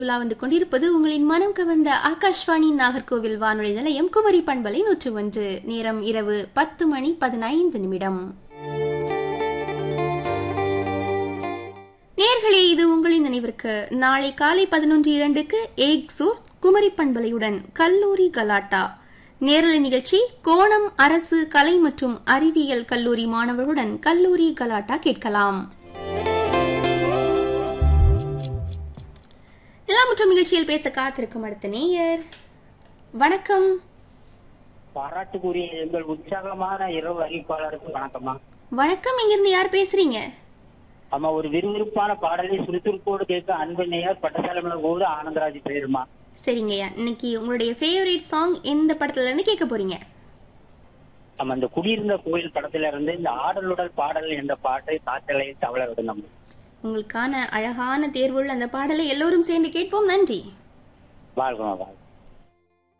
விழா வந்து கொண்டிருப்பது உங்களின் மனம் கவர்ந்த ஆகாஷ்வாணி நாகர்கோவில் வானொலி நிலையம் குமரி பண்பலை நூற்று ஒன்று நேரம் இரவு பத்து மணி பதினைந்து நிமிடம் நேர்களே இது உங்களின் நினைவிற்கு நாளை காலை பதினொன்று இரண்டுக்கு ஏக்சூர் குமரி பண்பலையுடன் கல்லூரி கலாட்டா நேரலை நிகழ்ச்சி கோணம் அரசு கலை மற்றும் அறிவியல் கல்லூரி மாணவர்களுடன் கல்லூரி கலாட்டா கேட்கலாம் நிலா மற்றும் நிகழ்ச்சியில் பேச காத்திருக்கும் அடுத்த நேயர் வணக்கம் பாராட்டுக்குரிய எங்கள் உற்சாகமான இரவு அறிவிப்பாளருக்கு வணக்கம்மா வணக்கம் இங்கிருந்து யார் பேசுறீங்க அம்மா ஒரு விறுவிறுப்பான பாடலை சுறுசுறுப்போடு கேட்க அன்பு நேயர் பட்டசாலை கோடு ஆனந்தராஜ் பேருமா சரிங்கய்யா இன்னைக்கு உங்களுடைய ஃபேவரட் சாங் எந்த படத்துல இருந்து கேட்க போறீங்க நம்ம இந்த குடியிருந்த கோயில் படத்துல இருந்து இந்த ஆடலுடல் பாடல் என்ற பாட்டை காத்தலை தவள விடணும் உங்களுக்கான அழகான தேர்வுள்ள அந்த பாடலை எல்லோரும் சேர்ந்து கேட்போம் நன்றி வாழ்க்கமா வாழ்க்கை